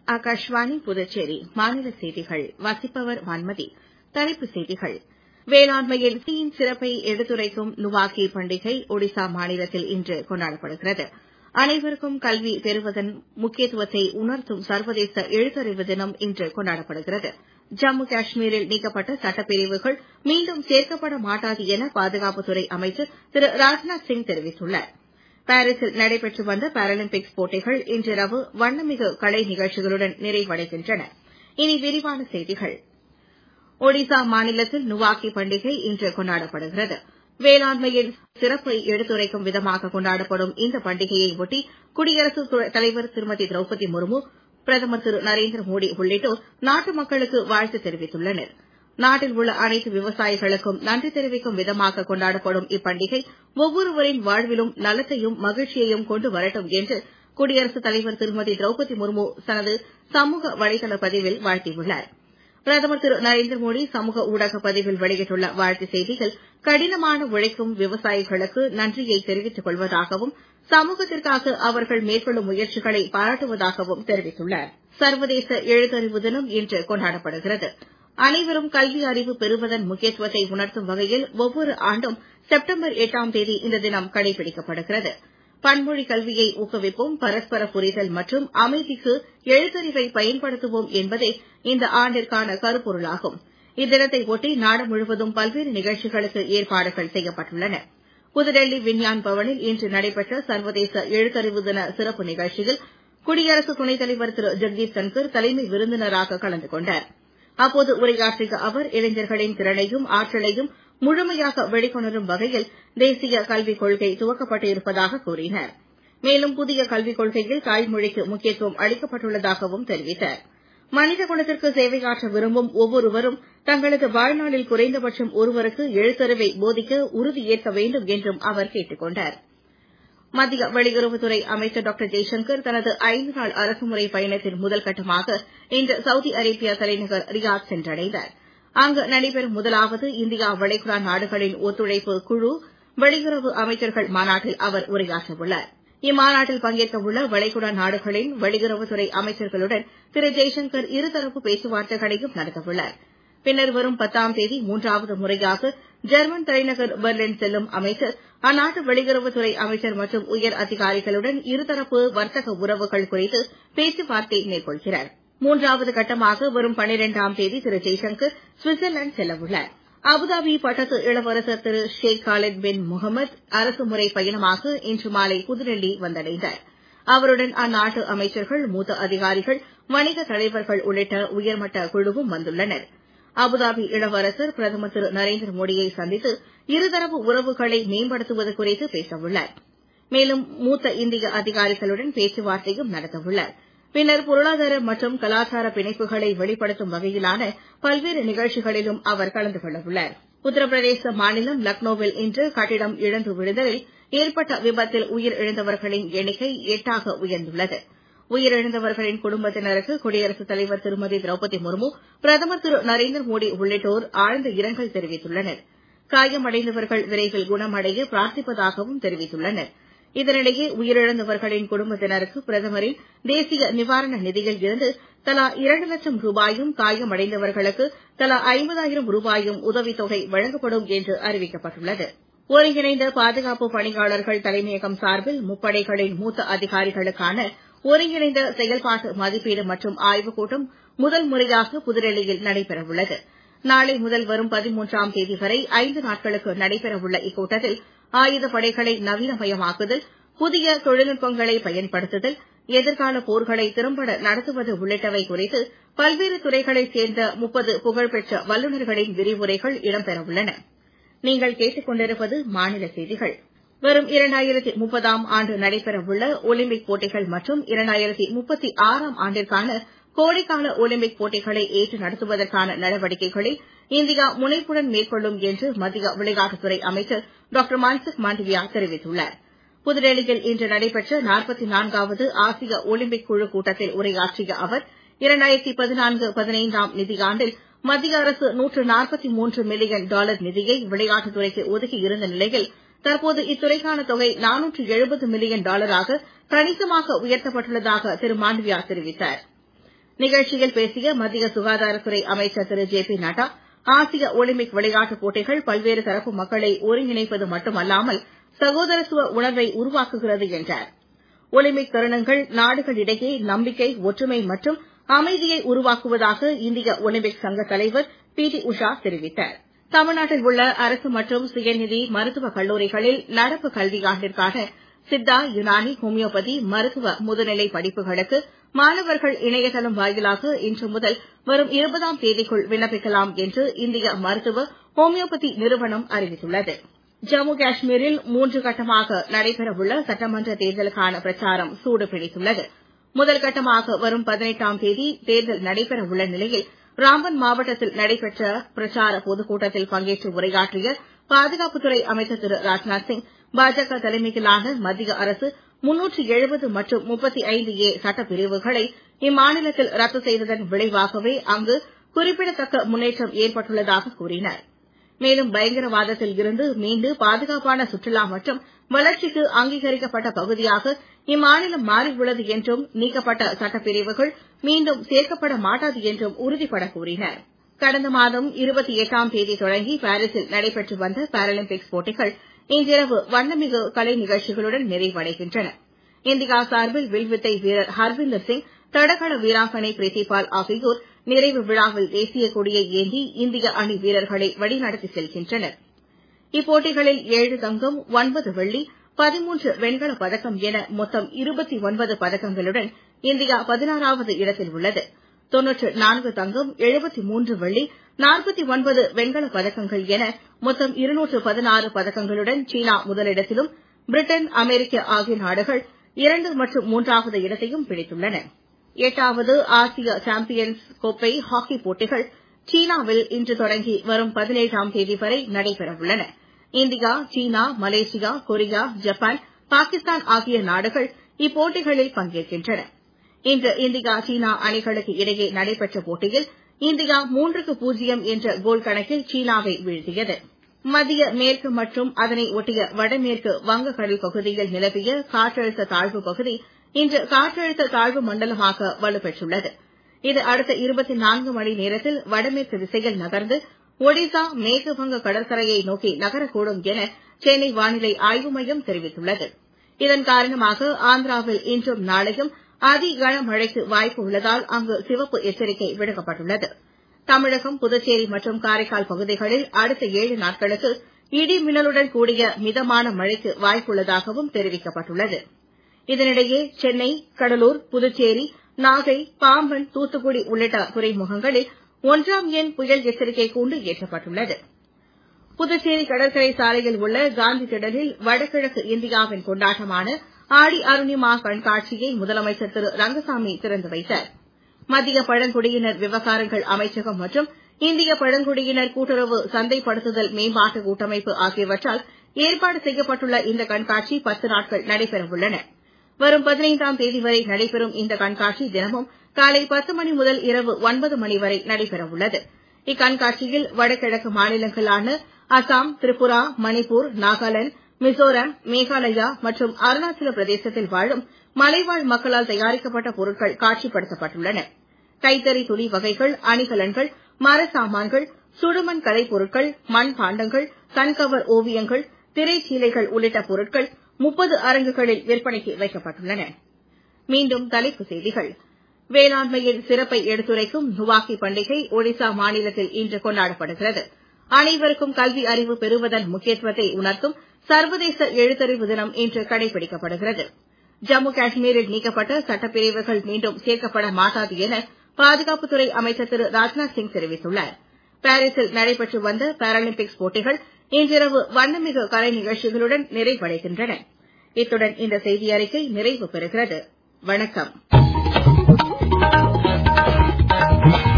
ஆகாஷ்வாணி புதுச்சேரி மாநில செய்திகள் வாசிப்பவர் வான்மதி தலைப்புச் செய்திகள் வேளாண்மையில் யின் சிறப்பை எடுத்துரைக்கும் நுவாகி பண்டிகை ஒடிசா மாநிலத்தில் இன்று கொண்டாடப்படுகிறது அனைவருக்கும் கல்வி பெறுவதன் முக்கியத்துவத்தை உணர்த்தும் சர்வதேச எழுத்தறிவு தினம் இன்று கொண்டாடப்படுகிறது ஜம்மு காஷ்மீரில் நீக்கப்பட்ட சட்டப்பிரிவுகள் மீண்டும் சேர்க்கப்பட மாட்டாது என பாதுகாப்புத்துறை அமைச்சர் திரு ராஜ்நாத் சிங் தெரிவித்துள்ளார் பாரீசில் நடைபெற்று வந்த பாராலிம்பிக்ஸ் போட்டிகள் இன்றிரவு வண்ணமிகு கலை நிகழ்ச்சிகளுடன் நிறைவடைகின்றன இனி விரிவான செய்திகள் ஒடிசா மாநிலத்தில் நுவாகி பண்டிகை இன்று கொண்டாடப்படுகிறது வேளாண்மையின் சிறப்பை எடுத்துரைக்கும் விதமாக கொண்டாடப்படும் இந்த பண்டிகையை ஒட்டி குடியரசுத் தலைவர் திருமதி திரௌபதி முர்மு பிரதமர் திரு நரேந்திர மோடி உள்ளிட்டோர் நாட்டு மக்களுக்கு வாழ்த்து தெரிவித்துள்ளனர் நாட்டில் உள்ள அனைத்து விவசாயிகளுக்கும் நன்றி தெரிவிக்கும் விதமாக கொண்டாடப்படும் இப்பண்டிகை ஒவ்வொருவரின் வாழ்விலும் நலத்தையும் மகிழ்ச்சியையும் கொண்டு வரட்டும் என்று குடியரசுத் தலைவர் திருமதி திரௌபதி முர்மு தனது சமூக வலைதள பதிவில் வாழ்த்தியுள்ளார் பிரதமர் திரு நரேந்திர மோடி சமூக ஊடக பதிவில் வெளியிட்டுள்ள வாழ்த்துச் செய்தியில் கடினமான உழைக்கும் விவசாயிகளுக்கு நன்றியை தெரிவித்துக் கொள்வதாகவும் சமூகத்திற்காக அவர்கள் மேற்கொள்ளும் முயற்சிகளை பாராட்டுவதாகவும் தெரிவித்துள்ளார் சர்வதேச எழுத்தறிவு தினம் இன்று கொண்டாடப்படுகிறது அனைவரும் கல்வி அறிவு பெறுவதன் முக்கியத்துவத்தை உணர்த்தும் வகையில் ஒவ்வொரு ஆண்டும் செப்டம்பர் எட்டாம் தேதி இந்த தினம் கடைபிடிக்கப்படுகிறது பன்மொழி கல்வியை ஊக்குவிப்போம் பரஸ்பர புரிதல் மற்றும் அமைதிக்கு எழுத்தறிவை பயன்படுத்துவோம் என்பதே இந்த ஆண்டிற்கான கருப்பொருளாகும் இத்தினத்தை ஒட்டி நாடு முழுவதும் பல்வேறு நிகழ்ச்சிகளுக்கு ஏற்பாடுகள் செய்யப்பட்டுள்ளன புதுடெல்லி விஞ்ஞான் பவனில் இன்று நடைபெற்ற சர்வதேச எழுத்தறிவு தின சிறப்பு நிகழ்ச்சியில் குடியரசு துணைத் தலைவர் திரு ஜெக்தீப் தன்கர் தலைமை விருந்தினராக கலந்து கொண்டார் அப்போது உரையாற்றிய அவர் இளைஞர்களின் திறனையும் ஆற்றலையும் முழுமையாக வெளிக்கொணரும் வகையில் தேசிய கல்விக் கொள்கை துவக்கப்பட்டு இருப்பதாக கூறினார் மேலும் புதிய கல்விக் கொள்கையில் தாய்மொழிக்கு முக்கியத்துவம் அளிக்கப்பட்டுள்ளதாகவும் தெரிவித்தார் மனித குலத்திற்கு சேவையாற்ற விரும்பும் ஒவ்வொருவரும் தங்களது வாழ்நாளில் குறைந்தபட்சம் ஒருவருக்கு எழுத்தறிவை போதிக்க உறுதியேற்க வேண்டும் என்றும் அவர் கேட்டுக் கொண்டார் மத்திய வெளியுறவுத்துறை அமைச்சர் டாக்டர் ஜெய்சங்கர் தனது ஐந்து நாள் அரசுமுறை பயணத்தின் முதல் கட்டமாக இன்று சவுதி அரேபியா தலைநகர் ரியாத் சென்றடைந்தார் அங்கு நடைபெறும் முதலாவது இந்தியா வளைகுடா நாடுகளின் ஒத்துழைப்பு குழு வெளியுறவு அமைச்சர்கள் மாநாட்டில் அவர் உரையாற்றவுள்ளார் இம்மாநாட்டில் பங்கேற்க உள்ள வளைகுடா நாடுகளின் வெளியுறவுத்துறை அமைச்சர்களுடன் திரு ஜெய்சங்கர் இருதரப்பு பேச்சுவார்த்தைகளையும் நடத்தவுள்ளார் பின்னர் வரும் பத்தாம் தேதி மூன்றாவது முறையாக ஜெர்மன் தலைநகர் பெர்லின் செல்லும் அமைச்சர் அந்நாட்டு வெளியுறவுத்துறை அமைச்சர் மற்றும் உயர் அதிகாரிகளுடன் இருதரப்பு வர்த்தக உறவுகள் குறித்து பேச்சுவார்த்தை மேற்கொள்கிறார் மூன்றாவது கட்டமாக வரும் பனிரெண்டாம் தேதி திரு ஜெய்சங்கர் சுவிட்சர்லாந்து செல்லவுள்ளார் அபுதாபி பட்டத்து இளவரசர் திரு ஷேக் காலித் பின் முகமது அரசுமுறை பயணமாக இன்று மாலை புதுடெல்லி வந்தடைந்தார் அவருடன் அந்நாட்டு அமைச்சர்கள் மூத்த அதிகாரிகள் வணிக தலைவர்கள் உள்ளிட்ட உயர்மட்ட குழுவும் வந்துள்ளனர் அபுதாபி இளவரசர் பிரதமர் திரு நரேந்திர மோடியை சந்தித்து இருதரப்பு உறவுகளை மேம்படுத்துவது குறித்து பேசவுள்ளார் மேலும் மூத்த இந்திய அதிகாரிகளுடன் பேச்சுவார்த்தையும் நடத்தவுள்ளார் பின்னர் பொருளாதார மற்றும் கலாச்சார பிணைப்புகளை வெளிப்படுத்தும் வகையிலான பல்வேறு நிகழ்ச்சிகளிலும் அவர் கலந்து கொள்ளவுள்ளார் உத்தரப்பிரதேச மாநிலம் லக்னோவில் இன்று கட்டிடம் இழந்து விழுந்ததில் ஏற்பட்ட விபத்தில் உயிரிழந்தவர்களின் எண்ணிக்கை எட்டாக உயர்ந்துள்ளது உயிரிழந்தவர்களின் குடும்பத்தினருக்கு குடியரசுத் தலைவர் திருமதி திரௌபதி முர்மு பிரதமர் திரு நரேந்திர மோடி உள்ளிட்டோர் ஆழ்ந்த இரங்கல் தெரிவித்துள்ளனர் காயமடைந்தவர்கள் விரைவில் குணமடைய பிரார்த்திப்பதாகவும் தெரிவித்துள்ளனர் இதனிடையே உயிரிழந்தவர்களின் குடும்பத்தினருக்கு பிரதமரின் தேசிய நிவாரண நிதியில் இருந்து தலா இரண்டு லட்சம் ரூபாயும் காயமடைந்தவர்களுக்கு தலா ஐம்பதாயிரம் ரூபாயும் உதவித்தொகை வழங்கப்படும் என்று அறிவிக்கப்பட்டுள்ளது ஒருங்கிணைந்த பாதுகாப்பு பணியாளர்கள் தலைமையகம் சார்பில் முப்படைகளின் மூத்த அதிகாரிகளுக்கான ஒருங்கிணைந்த செயல்பாட்டு மதிப்பீடு மற்றும் ஆய்வுக் கூட்டம் முதல் முறையாக புதுடெல்லியில் நடைபெறவுள்ளது நாளை முதல் வரும் பதிமூன்றாம் தேதி வரை ஐந்து நாட்களுக்கு நடைபெறவுள்ள இக்கூட்டத்தில் ஆயுதப் படைகளை நவீனமயமாக்குதல் புதிய தொழில்நுட்பங்களை பயன்படுத்துதல் எதிர்கால போர்களை திறம்பட நடத்துவது உள்ளிட்டவை குறித்து பல்வேறு துறைகளைச் சேர்ந்த முப்பது புகழ்பெற்ற வல்லுநர்களின் விரிவுரைகள் இடம்பெறவுள்ளன நீங்கள் கேட்டுக் கொண்டிருப்பது மாநில செய்திகள் வரும் இரண்டாயிரத்தி முப்பதாம் ஆண்டு நடைபெறவுள்ள ஒலிம்பிக் போட்டிகள் மற்றும் இரண்டாயிரத்தி முப்பத்தி ஆறாம் ஆண்டிற்கான கோடைக்கால ஒலிம்பிக் போட்டிகளை ஏற்று நடத்துவதற்கான நடவடிக்கைகளை இந்தியா முனைப்புடன் மேற்கொள்ளும் என்று மத்திய விளையாட்டுத்துறை அமைச்சர் டாக்டர் மன்சுக் மாண்டவியா தெரிவித்துள்ளார் புதுடெல்லியில் இன்று நடைபெற்ற நாற்பத்தி நான்காவது ஆசிய ஒலிம்பிக் குழு கூட்டத்தில் உரையாற்றிய அவர் இரண்டாயிரத்தி பதினான்கு பதினைந்தாம் நிதியாண்டில் மத்திய அரசு நூற்று நாற்பத்தி மூன்று மில்லியன் டாலர் நிதியை விளையாட்டுத்துறைக்கு ஒதுக்கியிருந்த நிலையில் தற்போது இத்துறைக்கான தொகை நானூற்று எழுபது மில்லியன் டாலராக கணிசமாக உயர்த்தப்பட்டுள்ளதாக திரு மாண்டவியா தெரிவித்தார் நிகழ்ச்சியில் பேசிய மத்திய சுகாதாரத்துறை அமைச்சர் திரு ஜே பி நட்டா ஆசிய ஒலிம்பிக் விளையாட்டுப் போட்டிகள் பல்வேறு தரப்பு மக்களை ஒருங்கிணைப்பது மட்டுமல்லாமல் சகோதரத்துவ உணர்வை உருவாக்குகிறது என்றார் ஒலிம்பிக் தருணங்கள் நாடுகளிடையே நம்பிக்கை ஒற்றுமை மற்றும் அமைதியை உருவாக்குவதாக இந்திய ஒலிம்பிக் சங்க தலைவர் பி டி உஷா தெரிவித்தார் தமிழ்நாட்டில் உள்ள அரசு மற்றும் சுயநிதி மருத்துவக் கல்லூரிகளில் நடப்பு கல்வியாண்டிற்கான சித்தா யுனானி ஹோமியோபதி மருத்துவ முதுநிலை படிப்புகளுக்கு மாணவர்கள் இணையதளம் வாயிலாக இன்று முதல் வரும் இருபதாம் தேதிக்குள் விண்ணப்பிக்கலாம் என்று இந்திய மருத்துவ ஹோமியோபதி நிறுவனம் அறிவித்துள்ளது ஜம்மு காஷ்மீரில் மூன்று கட்டமாக நடைபெறவுள்ள சட்டமன்ற தேர்தலுக்கான பிரச்சாரம் சூடு பிடித்துள்ளது முதல் கட்டமாக வரும் பதினெட்டாம் தேதி தேர்தல் நடைபெறவுள்ள நிலையில் ராம்பன் மாவட்டத்தில் நடைபெற்ற பிரச்சார பொதுக்கூட்டத்தில் பங்கேற்று உரையாற்றிய பாதுகாப்புத்துறை அமைச்சர் திரு ராஜ்நாத் சிங் பாஜக தலைமையிலான மத்திய அரசு முன்னூற்று எழுபது மற்றும் முப்பத்தி ஐந்து ஏ சட்டப்பிரிவுகளை இம்மாநிலத்தில் ரத்து செய்ததன் விளைவாகவே அங்கு குறிப்பிடத்தக்க முன்னேற்றம் ஏற்பட்டுள்ளதாக கூறினார் மேலும் பயங்கரவாதத்தில் இருந்து மீண்டு பாதுகாப்பான சுற்றுலா மற்றும் வளர்ச்சிக்கு அங்கீகரிக்கப்பட்ட பகுதியாக இம்மாநிலம் மாறியுள்ளது என்றும் நீக்கப்பட்ட சட்டப்பிரிவுகள் மீண்டும் சேர்க்கப்பட மாட்டாது என்றும் உறுதிபட கூறினார் கடந்த மாதம் இருபத்தி எட்டாம் தேதி தொடங்கி பாரிஸில் நடைபெற்று வந்த பாராலிம்பிக்ஸ் போட்டிகள் இன்றிரவு வண்ணமிகு கலை நிகழ்ச்சிகளுடன் நிறைவடைகின்றன இந்தியா சார்பில் வில்வித்தை வீரர் ஹர்விந்தர் சிங் தடகள வீராங்கனை பிரீத்தி பால் ஆகியோர் நிறைவு விழாவில் தேசிய கொடியை ஏந்தி இந்திய அணி வீரர்களை வழிநடத்தி செல்கின்றனர் இப்போட்டிகளில் ஏழு தங்கம் ஒன்பது வெள்ளி பதிமூன்று வெண்கலப் பதக்கம் என மொத்தம் இருபத்தி ஒன்பது பதக்கங்களுடன் இந்தியா பதினாறாவது இடத்தில் உள்ளது தொன்னூற்று நான்கு தங்கம் எழுபத்தி மூன்று வெள்ளி நாற்பத்தி ஒன்பது வெண்கலப் பதக்கங்கள் என மொத்தம் இருநூற்று பதினாறு பதக்கங்களுடன் சீனா முதலிடத்திலும் பிரிட்டன் அமெரிக்கா ஆகிய நாடுகள் இரண்டு மற்றும் மூன்றாவது இடத்தையும் பிடித்துள்ளன எட்டாவது ஆசிய சாம்பியன்ஸ் கோப்பை ஹாக்கி போட்டிகள் சீனாவில் இன்று தொடங்கி வரும் பதினேழாம் தேதி வரை நடைபெறவுள்ளன India China Malaysia Korea Japan Pakistan ஆகிய நாடுகள் இப்போட்டிகளில் பங்கேற்கின்றன இன்று இந்தியா சீனா அணிகளுக்கு இடையே நடைபெற்ற போட்டியில் இந்தியா மூன்றுக்கு பூஜ்ஜியம் என்ற கோல் கணக்கில் சீனாவை வீழ்த்தியது மத்திய மேற்கு மற்றும் அதனை ஒட்டிய வடமேற்கு வங்கக்கடல் பகுதியில் நிலவிய காற்றழுத்த தாழ்வு பகுதி இன்று காற்றழுத்த தாழ்வு மண்டலமாக வலுப்பெற்றுள்ளது இது அடுத்த இருபத்தி நான்கு மணி நேரத்தில் வடமேற்கு திசையில் நகர்ந்து ஒடிசா மேற்குவங்க கடற்கரையை நோக்கி நகரக்கூடும் என சென்னை வானிலை ஆய்வு மையம் தெரிவித்துள்ளது இதன் காரணமாக ஆந்திராவில் இன்றும் நாளையும் அதி கனமழைக்கு வாய்ப்பு உள்ளதால் அங்கு சிவப்பு எச்சரிக்கை விடுக்கப்பட்டுள்ளது தமிழகம் புதுச்சேரி மற்றும் காரைக்கால் பகுதிகளில் அடுத்த ஏழு நாட்களுக்கு இடி மின்னலுடன் கூடிய மிதமான மழைக்கு வாய்ப்புள்ளதாகவும் தெரிவிக்கப்பட்டுள்ளது இதனிடையே சென்னை கடலூர் புதுச்சேரி நாகை பாம்பன் தூத்துக்குடி உள்ளிட்ட துறைமுகங்களில் ஒன்றாம் எண் புயல் எச்சரிக்கை கூண்டு ஏற்றப்பட்டுள்ளது புதுச்சேரி கடற்கரை சாலையில் உள்ள காந்தி திடலில் வடகிழக்கு இந்தியாவின் கொண்டாட்டமான ஆடி அருணிமா கண்காட்சியை முதலமைச்சர் திரு ரங்கசாமி திறந்து வைத்தார் மத்திய பழங்குடியினர் விவகாரங்கள் அமைச்சகம் மற்றும் இந்திய பழங்குடியினர் கூட்டுறவு சந்தைப்படுத்துதல் மேம்பாட்டு கூட்டமைப்பு ஆகியவற்றால் ஏற்பாடு செய்யப்பட்டுள்ள இந்த கண்காட்சி பத்து நாட்கள் நடைபெறவுள்ளன வரும் பதினைந்தாம் தேதி வரை நடைபெறும் இந்த கண்காட்சி தினமும் காலை பத்து மணி முதல் இரவு ஒன்பது மணி வரை நடைபெறவுள்ளது இக்கண்காட்சியில் வடகிழக்கு மாநிலங்களான அசாம் திரிபுரா மணிப்பூர் நாகாலாந்து மிசோராம் மேகாலயா மற்றும் அருணாச்சல பிரதேசத்தில் வாழும் மலைவாழ் மக்களால் தயாரிக்கப்பட்ட பொருட்கள் காட்சிப்படுத்தப்பட்டுள்ளன கைத்தறி துணி வகைகள் அணிகலன்கள் மர சாமான்கள் சுடுமண் கலைப் பொருட்கள் மண் பாண்டங்கள் கண்கவர் ஓவியங்கள் திரைச்சீலைகள் உள்ளிட்ட பொருட்கள் முப்பது அரங்குகளில் விற்பனைக்கு வைக்கப்பட்டுள்ளன மீண்டும் தலைப்புச் செய்திகள் வேளாண்மையின் சிறப்பை எடுத்துரைக்கும் நுவாக்கி பண்டிகை ஒடிசா மாநிலத்தில் இன்று கொண்டாடப்படுகிறது அனைவருக்கும் கல்வி அறிவு பெறுவதன் முக்கியத்துவத்தை உணர்த்தும் சர்வதேச எழுத்தறிவு தினம் இன்று கடைபிடிக்கப்படுகிறது ஜம்மு காஷ்மீரில் நீக்கப்பட்ட சட்டப்பிரிவுகள் மீண்டும் சேர்க்கப்பட மாட்டாது என பாதுகாப்புத்துறை அமைச்சர் திரு ராஜ்நாத் சிங் தெரிவித்துள்ளார் பாரிஸில் நடைபெற்று வந்த பாராலிம்பிக்ஸ் போட்டிகள் இன்றிரவு வண்ணமிகு கலை நிகழ்ச்சிகளுடன் நிறைவடைகின்றன இத்துடன் இந்த செய்தி அறிக்கை நிறைவு பெறுகிறது வணக்கம்